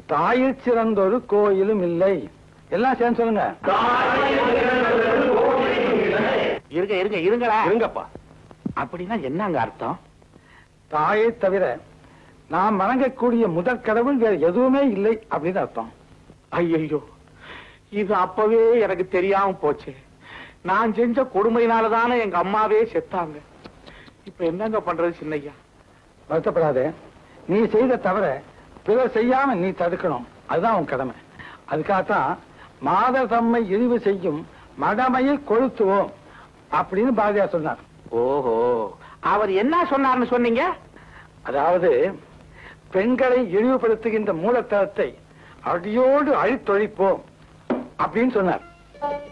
தாயில் சிறந்தொரு கோயிலும் இல்லை எல்லாம் சேர்ந்து சொல்லுங்க இருங்க இருங்க இருங்களா இருங்கப்பா அப்படின்னா என்னங்க அர்த்தம் தாயை தவிர நாம் வணங்கக்கூடிய முதற் கடவுள் வேற எதுவுமே இல்லை அப்படின்னு அர்த்தம் ஐயோ இது அப்பவே எனக்கு தெரியாம போச்சு நான் செஞ்ச கொடுமையினால தானே எங்க அம்மாவே செத்தாங்க இப்ப என்னங்க பண்றது சின்னையா வருத்தப்படாதே நீ செய்த தவிர பிறர் செய்யாம நீ தடுக்கணும் அதுதான் உன் கடமை அதுக்காகத்தான் மாதர் தம்மை இழிவு செய்யும் மடமையை கொளுத்துவோம் அப்படின்னு பாரதியார் சொன்னார் ஓஹோ அவர் என்ன சொன்னார்னு சொன்னீங்க அதாவது பெண்களை இழிவுபடுத்துகின்ற மூலத்தனத்தை அடியோடு அழித்தொழிப்போம் அப்படின்னு சொன்னார்